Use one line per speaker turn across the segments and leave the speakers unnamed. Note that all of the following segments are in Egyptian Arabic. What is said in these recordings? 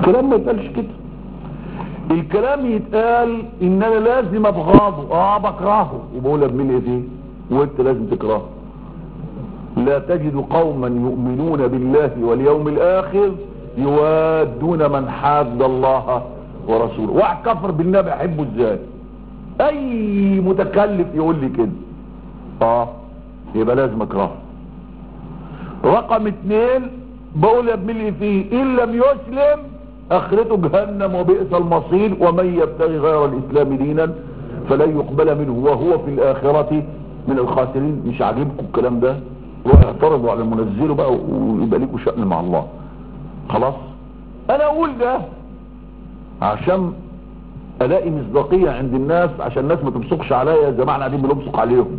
الكلام ما يتقالش كده الكلام يتقال ان انا لازم ابغضه اه بكرهه وبقول ابن ايه فيه وانت لازم تكرهه لا تجد قوما يؤمنون بالله واليوم الاخر يوادون من حاد الله ورسوله واحد كفر بالنبي احبه ازاي اي متكلف يقول لي كده اه يبقى لازم اكرهه رقم اتنين بقول يا ابن اللي فيه ان لم يسلم اخرته جهنم وبئس المصير ومن يبتغي غير الاسلام دينا فلن يقبل منه وهو في الاخرة من الخاسرين مش عاجبكم الكلام ده روحوا اعترضوا على المنزله بقى ويبقى لكم شأن مع الله خلاص انا اقول ده عشان الاقي مصداقية عند الناس عشان الناس ما تبصقش عليا زي ما احنا قاعدين بنبصق عليهم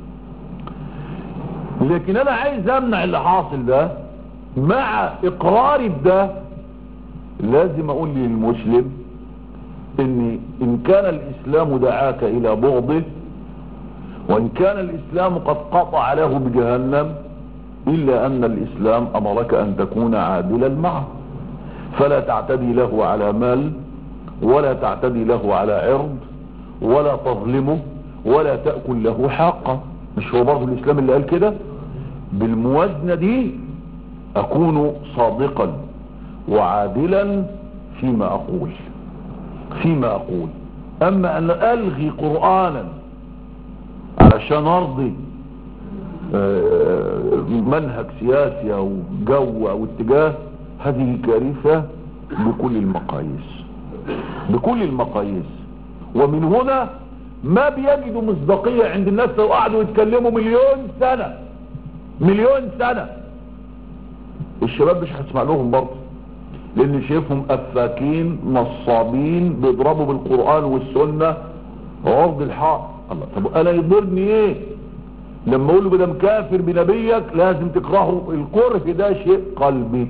لكن انا عايز امنع اللي حاصل ده مع اقراري بده لازم اقول للمسلم ان ان كان الاسلام دعاك الى بغضه وان كان الاسلام قد قطع له بجهنم الا ان الاسلام امرك ان تكون عادلا معه فلا تعتدي له على مال ولا تعتدي له على عرض ولا تظلمه ولا تأكل له حقه مش هو برضه الاسلام اللي قال كده بالموازنة دي اكون صادقا وعادلا فيما اقول فيما اقول اما ان الغي قرآنا علشان ارضي منهج سياسي او جو او اتجاه هذه كارثة بكل المقاييس بكل المقاييس ومن هنا ما بيجدوا مصداقية عند الناس لو قعدوا يتكلموا مليون سنة مليون سنة الشباب مش هتسمع لهم برضه لان شايفهم افاكين نصابين بيضربوا بالقرآن والسنة عرض الحق الله طب انا يضرني ايه لما اقول له بدم كافر بنبيك لازم تكرهه الكره ده شيء قلبي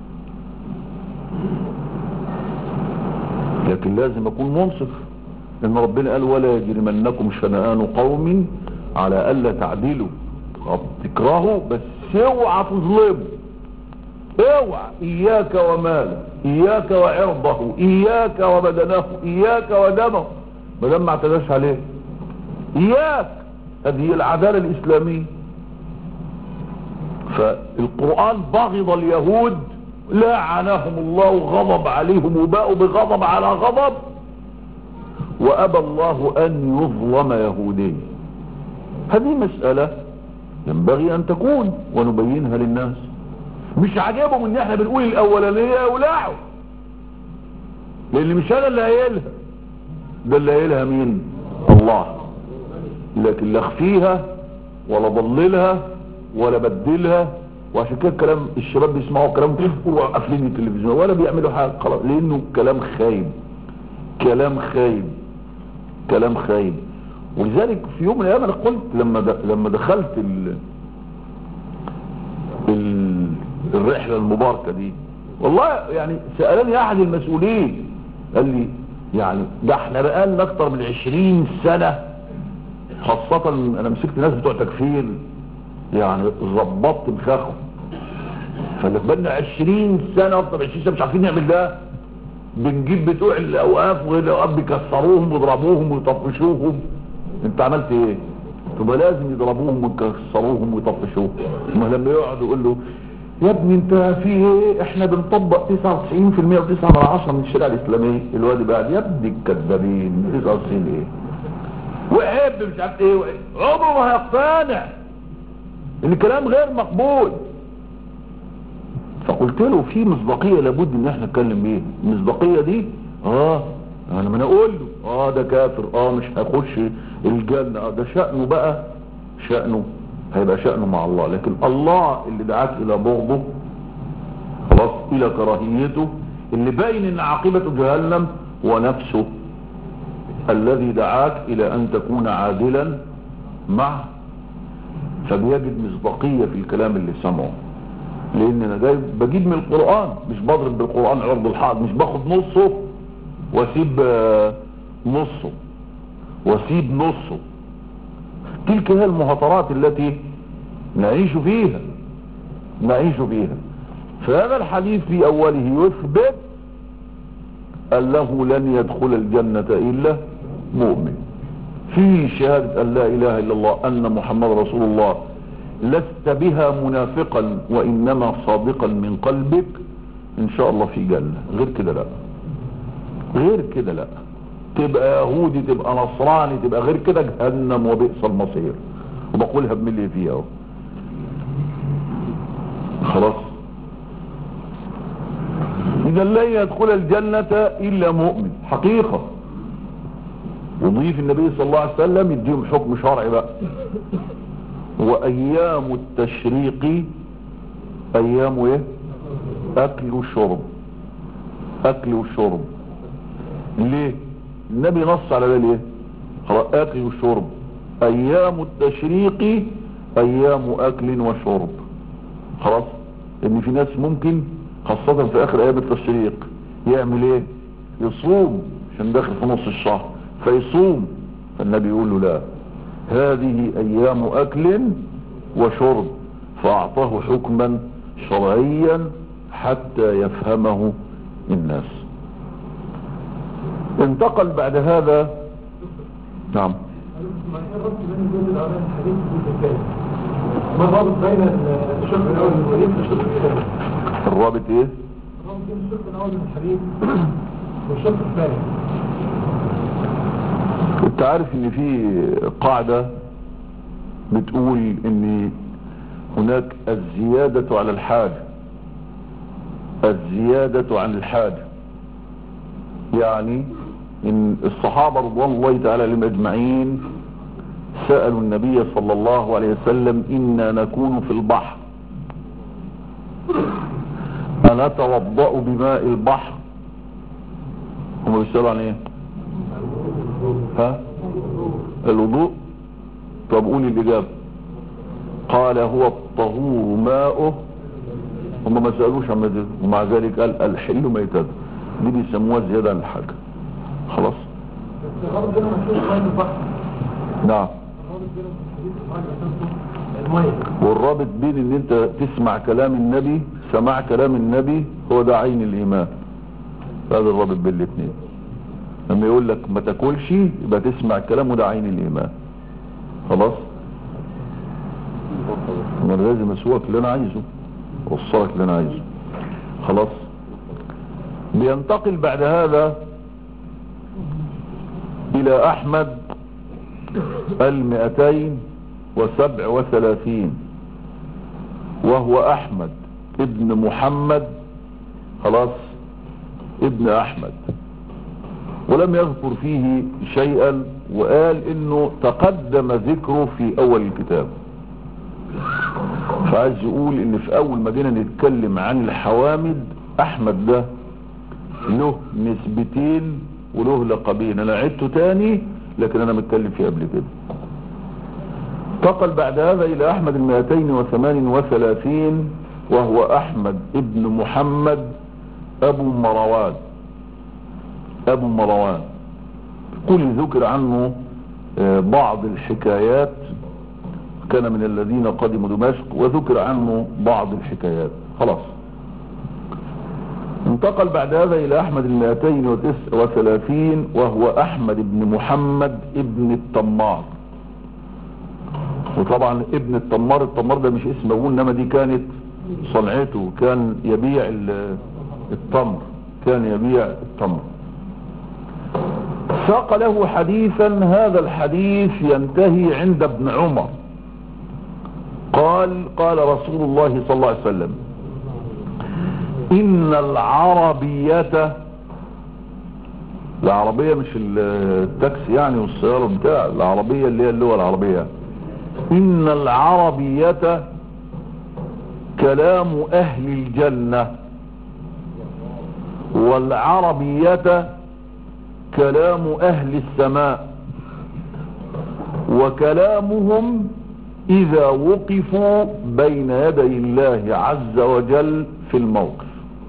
لكن لازم اكون منصف ان ربنا قال ولا يجرمنكم شنآن قوم على الا تعدلوا طب تكرهوا بس اوعى تظلموا اوعى اياك وماله اياك وعرضه اياك وبدنه اياك ودمه ما دام ما اعتداش عليه اياك هذه العدالة الاسلامية فالقرآن بغض اليهود لعنهم الله غضب عليهم وباءوا بغضب على غضب وابى الله ان يظلم يهودي هذه مسألة ينبغي ان تكون ونبينها للناس مش عجبهم ان احنا بنقول الاولانية يولعوا لان مش انا اللي قايلها ده اللي قايلها مين الله لكن لا اخفيها ولا ضللها ولا بدلها وعشان كده الكلام الشباب بيسمعوا كلام وقافلين التلفزيون ولا بيعملوا حاجه خلاص لانه كلام خايب كلام خايب كلام خايب ولذلك في يوم من الايام انا قلت لما لما دخلت ال ال الرحله المباركه دي والله يعني سالني احد المسؤولين قال لي يعني ده احنا بقالنا اكتر من عشرين سنه خاصة انا مسكت ناس بتوع تكفير يعني ظبطت مخاخهم فاللي بقالنا 20 سنة اكتر من 20 سنة مش عارفين نعمل ده بنجيب بتوع الاوقاف وغير الاوقاف بيكسروهم ويضربوهم ويطفشوهم انت عملت ايه تبقى لازم يضربوهم ويكسروهم ويطفشوهم ما لما يقعد يقول له يا ابني انت في ايه احنا بنطبق 99% و9 من عشرة من الشريعه الاسلاميه الواد بعد يا ابني الكذابين 99 ايه وعيب مش عارف ايه وعيب عمره ما هيقتنع ان الكلام غير مقبول فقلت له في مصداقيه لابد ان احنا نتكلم بيها المصداقيه دي اه انا ما انا اقول له اه ده كافر اه مش هيخش الجنه اه ده شأنه بقى شأنه هيبقى شأنه مع الله لكن الله اللي دعاك الى بغضه خلاص الى كراهيته اللي باين ان عاقبته جهنم ونفسه الذي دعاك الى ان تكون عادلا معه فبيجد مصداقية في الكلام اللي سمعه لان انا جاي بجيب من القرآن مش بضرب بالقرآن عرض الحائط مش باخد نصه واسيب نصه واسيب نصه تلك هي المهاترات التي نعيش فيها نعيش فيها فهذا الحديث في اوله يثبت قال له لن يدخل الجنة إلا مؤمن في شهادة أن لا إله إلا الله أن محمد رسول الله لست بها منافقا وإنما صادقا من قلبك إن شاء الله في جنة غير كده لا غير كده لا تبقى يهودي تبقى نصراني تبقى غير كده جهنم وبئس المصير وبقولها بملي فيها اهو خلاص اذا لن يدخل الجنة الا مؤمن حقيقة وضيف النبي صلى الله عليه وسلم يديهم حكم شرعي بقى وايام التشريق ايام ايه اكل وشرب اكل وشرب ليه النبي نص على ده ليه خلاص اكل وشرب ايام التشريق ايام اكل وشرب خلاص ان في ناس ممكن خاصة في اخر ايام التشريق يعمل ايه يصوم عشان داخل في نص الشهر فيصوم فالنبي يقول له لا هذه ايام اكل وشرب فاعطاه حكما شرعيا حتى يفهمه الناس انتقل بعد هذا نعم
ما الربط بين الجزء الاولاني الحديث والزكاه ما الرابط بين الشق الاول من الحديث والشق الثاني
الرابط ايه
الرابط بين الشق الاول من الحديث والشق الثاني
انت عارف ان في قاعدة بتقول ان هناك الزيادة على الحاجة الزيادة عن الحاجة يعني ان الصحابة رضوان الله تعالى عليهم اجمعين سألوا النبي صلى الله عليه وسلم إنا نكون في البحر أنتوضأ بماء البحر هم بيسألوا عن ايه ها الوضوء طب قولي الإجابة قال هو الطهور ماؤه هم ما سألوش عن مدد ومع ذلك قال الحل ميتته دي بيسموها زيادة عن الحاجة خلاص
بس الرابط بين مشروع ميه البحر
نعم
الرابط بين الحديث والميه اساسه الميه
والرابط بين ان انت تسمع كلام النبي سماع كلام النبي هو ده عين الايمان هذا الرابط بين الاثنين لما يقول لك ما تاكلش يبقى تسمع الكلام وده عين الايمان خلاص انا لازم اسوقك اللي انا عايزه اوصلك اللي انا عايزه خلاص بينتقل بعد هذا الى احمد المئتين وسبع وثلاثين وهو احمد ابن محمد خلاص ابن احمد ولم يذكر فيه شيئا وقال انه تقدم ذكره في اول الكتاب فعايز يقول ان في اول ما جينا نتكلم عن الحوامد احمد ده له نسبتين وله لقبين انا عدته تاني لكن انا متكلم فيه قبل كده انتقل بعد هذا الى احمد المائتين وثمان وثلاثين وهو احمد ابن محمد ابو مروان ابو مروان كل ذكر عنه آه، بعض الحكايات كان من الذين قدموا دمشق وذكر عنه بعض الحكايات خلاص انتقل بعد هذا الى احمد المائتين وتسع وثلاثين وهو احمد بن محمد ابن التمار وطبعا ابن التمار التمار ده مش اسم ابوه انما دي كانت صنعته كان يبيع ال- التمر كان يبيع التمر ساق له حديثا هذا الحديث ينتهي عند ابن عمر قال قال رسول الله صلى الله عليه وسلم ان العربية العربية مش التاكسي يعني والسيارة بتاع العربية اللي هي اللغة العربية ان العربية كلام اهل الجنة والعربية كلام اهل السماء وكلامهم اذا وقفوا بين يدي الله عز وجل في الموقف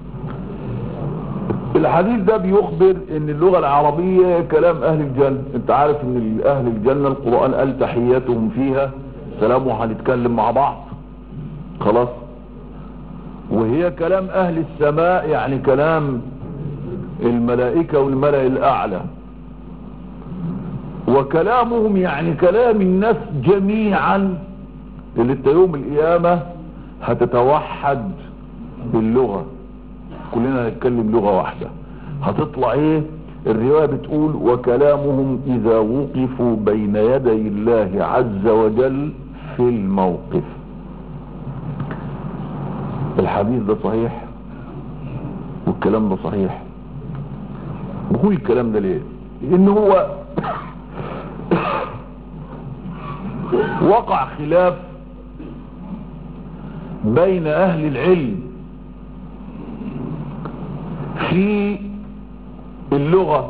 الحديث ده بيخبر ان اللغة العربية كلام اهل الجنة انت عارف ان اهل الجنة القرآن قال تحياتهم فيها سلام وهنتكلم مع بعض خلاص وهي كلام اهل السماء يعني كلام الملائكة والملأ الأعلى وكلامهم يعني كلام الناس جميعا اللي انت يوم القيامة هتتوحد باللغة كلنا هنتكلم لغة واحدة هتطلع ايه الرواية بتقول وكلامهم اذا وقفوا بين يدي الله عز وجل في الموقف الحديث ده صحيح والكلام ده صحيح بقول الكلام ده ليه لان هو وقع خلاف بين اهل العلم في اللغة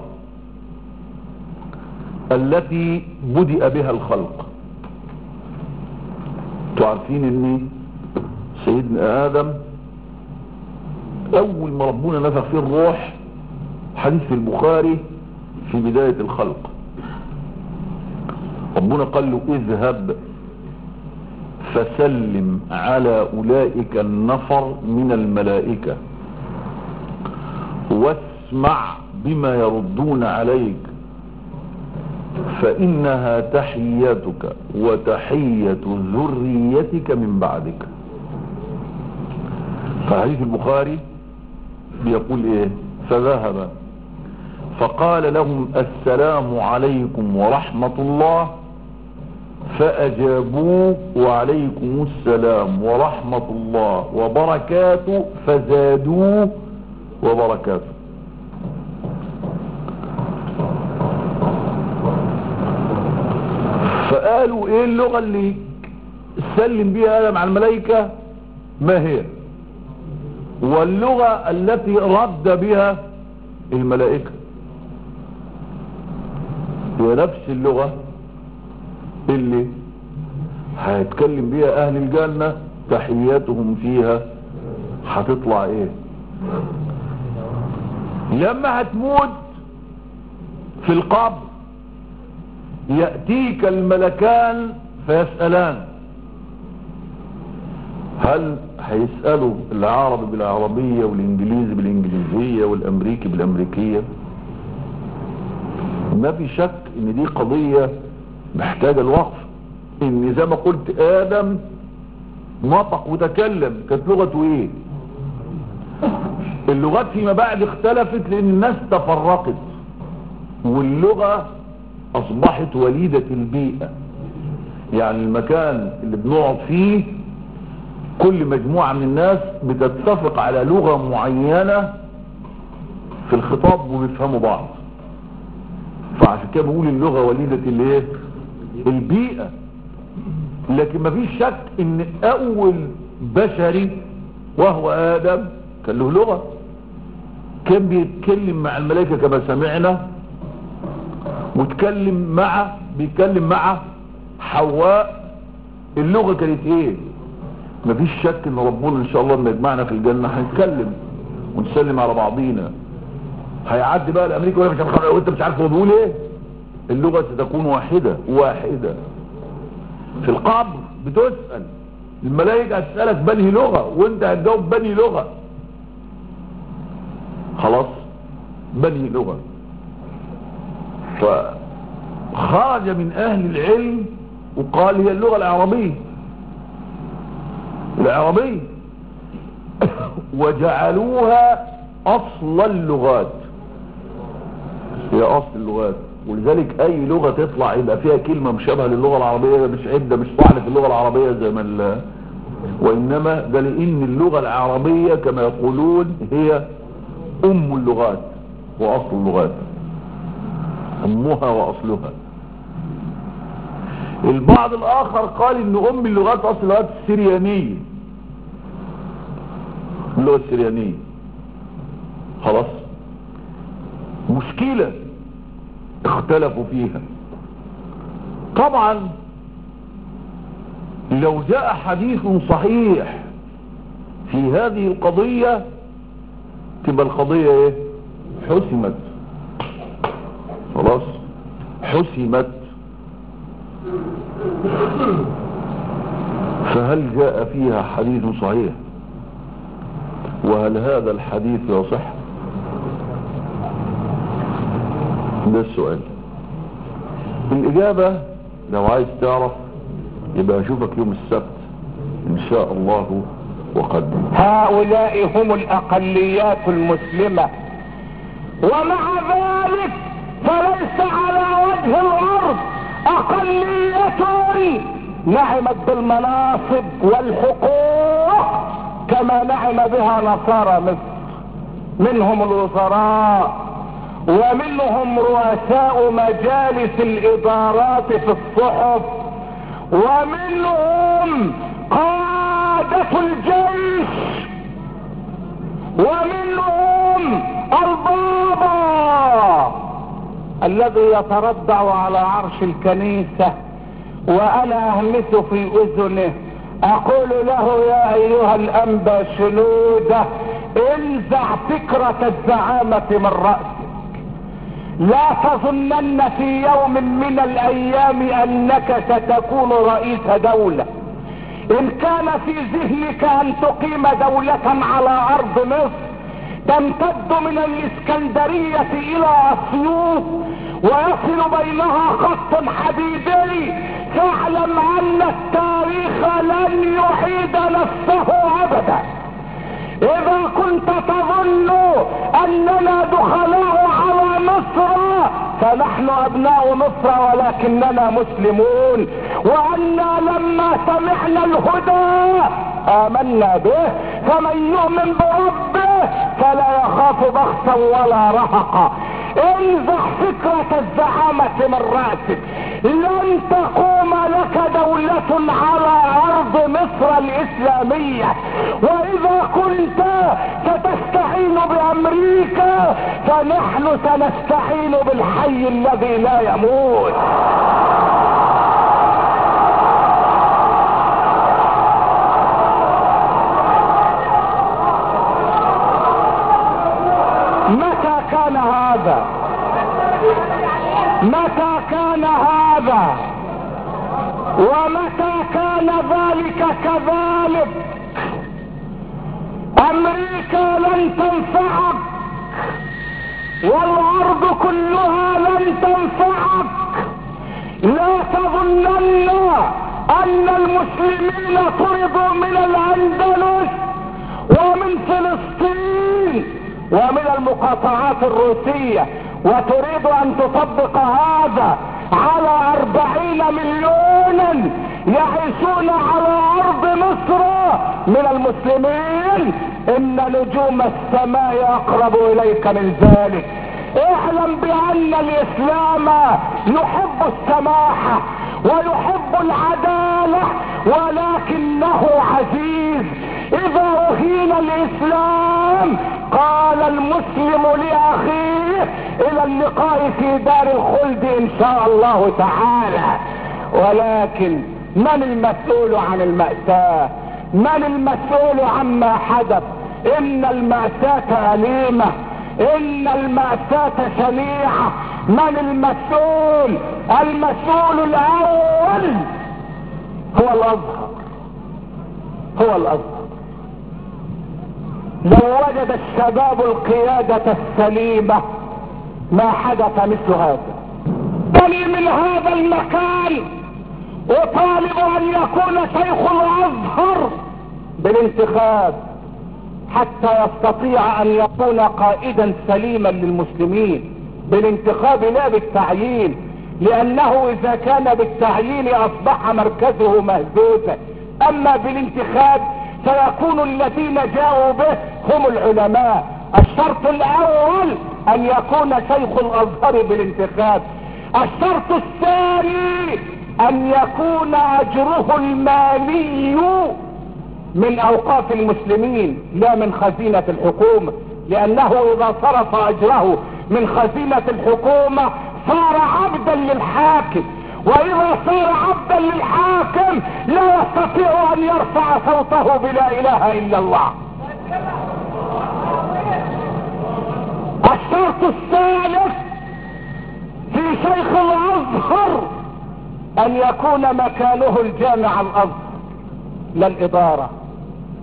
التي بدأ بها الخلق تعرفين ان سيدنا ادم اول ما ربنا نفخ فيه الروح حديث في البخاري في بداية الخلق ربنا قال له اذهب فسلم على اولئك النفر من الملائكة واسمع بما يردون عليك فانها تحيتك وتحية ذريتك من بعدك فحديث البخاري بيقول ايه فذهب فقال لهم السلام عليكم ورحمة الله فأجابوه وعليكم السلام ورحمة الله وبركاته فزادوه وبركاته فقالوا ايه اللغة اللي سلم بها آدم على الملائكة ما هي واللغة التي رد بها الملائكة هي نفس اللغة اللي هيتكلم بيها اهل الجنة تحياتهم فيها هتطلع ايه لما هتموت في القبر يأتيك الملكان فيسألان هل هيسألوا العربي بالعربية والانجليزي بالانجليزية والامريكي بالامريكية ما في شك ان دي قضية محتاجة الوقف ان زي ما قلت ادم نطق وتكلم كانت لغته ايه اللغات فيما بعد اختلفت لان الناس تفرقت واللغة اصبحت وليدة البيئة يعني المكان اللي بنقعد فيه كل مجموعة من الناس بتتفق على لغة معينة في الخطاب وبيفهموا بعض فعشان كده بقول اللغة وليدة الايه البيئة لكن مفيش شك ان اول بشري وهو ادم كان له لغة كان بيتكلم مع الملائكة كما سمعنا وتكلم مع بيتكلم مع حواء اللغة كانت ايه مفيش شك ان ربنا ان شاء الله لما يجمعنا في الجنة هنتكلم ونسلم على بعضينا هيعدي بقى الامريكا ولا مش عارف وانت مش عارف هو بيقول ايه اللغة ستكون واحدة واحدة في القبر بتسأل الملائكة هتسألك بني لغة وانت هتجاوب بني لغة خلاص بني لغة فخرج من اهل العلم وقال هي اللغة العربية العربية وجعلوها اصل اللغات هي اصل اللغات ولذلك اي لغة تطلع يبقى فيها كلمة مشابهة للغة العربية ده مش عيب ده مش طعن في اللغة العربية زي ما ال- وانما ده لان اللغة العربية كما يقولون هي ام اللغات واصل اللغات امها واصلها البعض الاخر قال ان ام اللغات اصل اللغات السريانية اللغة السريانية خلاص مشكلة اختلفوا فيها طبعا لو جاء حديث صحيح في هذه القضية تبقى القضية ايه حسمت خلاص حسمت فهل جاء فيها حديث صحيح وهل هذا الحديث يصح ده السؤال الإجابة لو عايز تعرف يبقى أشوفك يوم السبت إن شاء الله وقدم
هؤلاء هم الأقليات المسلمة ومع ذلك فليس على وجه الأرض أقلية نعمت بالمناصب والحقوق كما نعم بها نصارى مصر منهم الوزراء ومنهم رؤساء مجالس الإدارات في الصحف ومنهم قادة الجيش ومنهم البابا الذي يتربع على عرش الكنيسة وانا اهمس في اذنه اقول له يا ايها الانبا شنودة انزع فكرة الزعامة من رأسك لا تظنن في يوم من الايام انك ستكون رئيس دولة ان كان في ذهنك ان تقيم دولة على ارض مصر تمتد من الاسكندرية الى اسيوط ويصل بينها خط حديدي فاعلم ان التاريخ لن يعيد نفسه ابدا اذا كنت تظن اننا دخلاء على مصر فنحن ابناء مصر ولكننا مسلمون وانا لما سمعنا الهدى امنا به فمن يؤمن بربه فلا يخاف بخسا ولا رهقا انزح فكرة الزعامة من رأسك لن تقوم لك دولة على ارض مصر الاسلامية واذا كنت ستستعين بامريكا فنحن سنستعين بالحي الذي لا يموت متى كان هذا متى كان هذا ومتى كان ذلك كذلك امريكا لن تنفعك والارض كلها لن تنفعك لا تظنن ان المسلمين طردوا من الاندلس ومن فلسطين ومن المقاطعات الروسية وتريد ان تطبق هذا على اربعين مليونا يعيشون على ارض مصر من المسلمين ان نجوم السماء اقرب اليك من ذلك اعلم بان الاسلام يحب السماحة ويحب العدالة ولكنه عزيز اذا اهين الاسلام قال المسلم لاخيه الى اللقاء في دار الخلد ان شاء الله تعالى ولكن من المسؤول عن المأساة من المسؤول عما حدث ان المأساة أليمة ان المأساة شنيعة من المسؤول المسؤول الاول هو الازهر هو الازهر لو وجد الشباب القيادة السليمة ما حدث مثل هذا بل من هذا المكان اطالب ان يكون شيخ الازهر بالانتخاب حتى يستطيع ان يكون قائدا سليما للمسلمين بالانتخاب لا بالتعيين لانه اذا كان بالتعيين اصبح مركزه مهزوزا اما بالانتخاب سيكون الذين جاءوا به هم العلماء الشرط الاول ان يكون شيخ الازهر بالانتخاب الشرط الثاني ان يكون اجره المالي من اوقاف المسلمين لا من خزينة الحكومة لانه اذا صرف اجره من خزينة الحكومة صار عبدا للحاكم واذا صار عبدا للحاكم لا يستطيع ان يرفع صوته بلا اله الا الله الشرط الثالث في شيخ الازهر ان يكون مكانه الجامع الازهر لا الادارة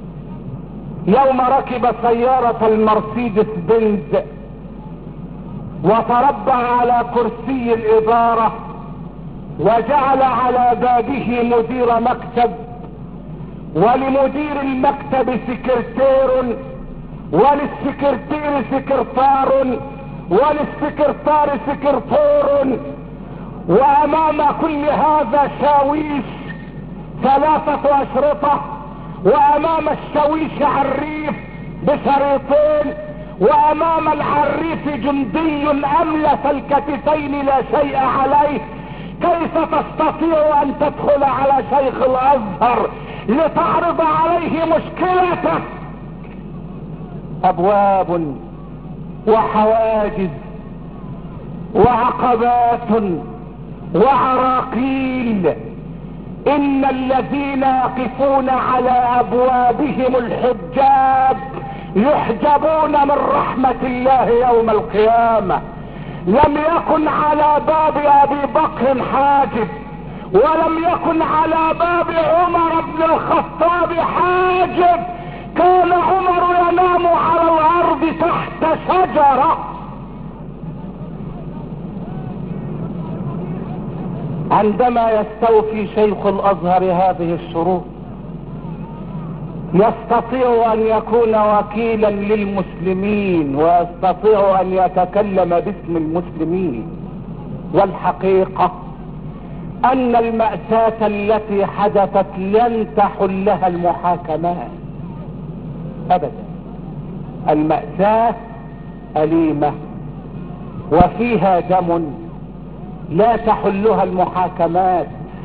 يوم ركب سيارة المرسيدس بنز وتربع على كرسي الادارة وجعل على بابه مدير مكتب ولمدير المكتب سكرتير وللسكرتير سكرتار وللسكرتار سكرتور وامام كل هذا شاويش ثلاثة اشرطة وامام الشاويش عريف بشريطين وامام العريف جندي املس الكتفين لا شيء عليه كيف تستطيع ان تدخل على شيخ الازهر لتعرض عليه مشكلتك ابواب وحواجز وعقبات وعراقيل ان الذين يقفون على ابوابهم الحجاب يحجبون من رحمة الله يوم القيامة لم يكن على باب ابي بكر حاجب ولم يكن على باب عمر بن الخطاب حاجب كان عمر ينام على الارض تحت شجرة عندما يستوفي شيخ الازهر هذه الشروط يستطيع ان يكون وكيلا للمسلمين ويستطيع ان يتكلم باسم المسلمين والحقيقة ان المأساة التي حدثت لن تحلها المحاكمات ابدا المأساة أليمة وفيها دم لا تحلها المحاكمات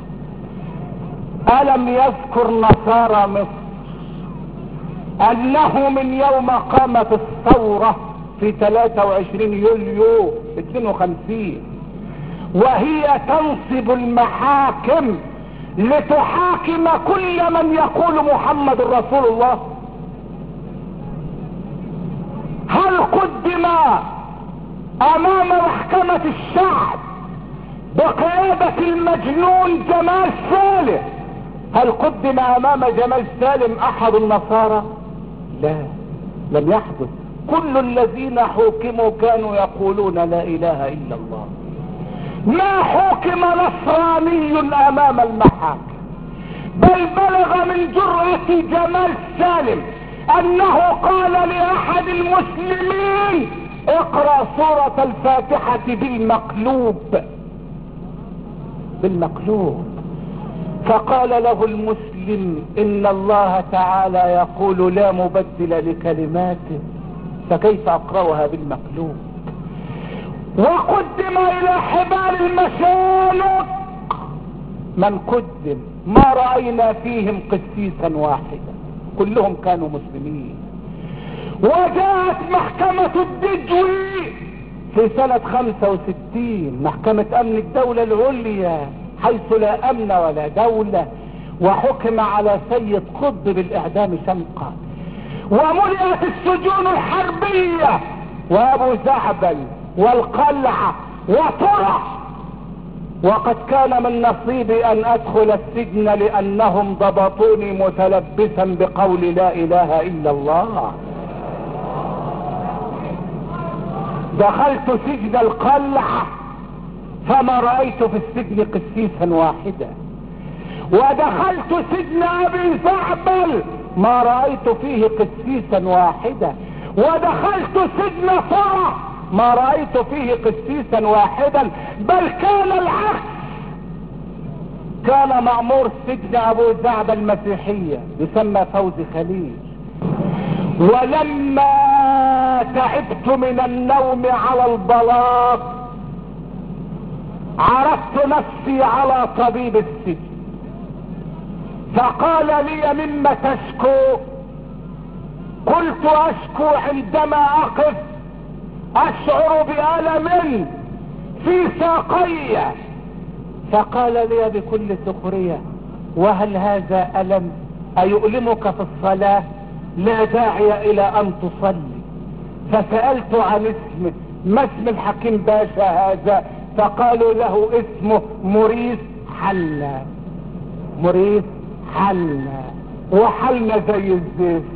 ألم يذكر نصارى مصر أنه من يوم قامت الثورة في 23 يوليو 52 وهي تنصب المحاكم لتحاكم كل من يقول محمد رسول الله هل قدم امام محكمة الشعب بقيادة المجنون جمال سالم هل قدم امام جمال سالم احد النصارى لا لم يحدث كل الذين حوكموا كانوا يقولون لا اله الا الله ما حكم نصراني امام المحاكم بل بلغ من جرأة جمال سالم انه قال لاحد المسلمين اقرأ سورة الفاتحة بالمقلوب بالمقلوب فقال له المسلم ان الله تعالى يقول لا مبدل لكلماته فكيف اقرأها بالمقلوب وقدم الى حبال المشانق من قدم ما رأينا فيهم قسيسا واحدا كلهم كانوا مسلمين وجاءت محكمة الدجوي في سنة 65 محكمة امن الدولة العليا حيث لا امن ولا دولة وحكم على سيد قطب بالاعدام شنقا وملئت السجون الحربية وابو زعبل والقلعة وطرح وقد كان من نصيبي ان ادخل السجن لانهم ضبطوني متلبسا بقول لا اله الا الله دخلت سجن القلعة فما رأيت في السجن قسيسا واحدا ودخلت سجن ابي زعبل ما رأيت فيه قسيسا واحدا ودخلت سجن فرح ما رأيت فيه قسيسا واحدا بل كان العكس كان مأمور سجن ابو زعبل المسيحية يسمى فوزي خليل ولما تعبت من النوم على البلاط عرفت نفسي على طبيب السجن فقال لي مما تشكو قلت اشكو عندما اقف اشعر بألم في ساقي فقال لي بكل سخرية وهل هذا ألم أيؤلمك في الصلاة لا داعي الى ان تصلي فسألت عن اسمه ما اسم الحكيم باشا هذا فقالوا له اسمه مريس حنا مريس حنا وحنا زي الزيت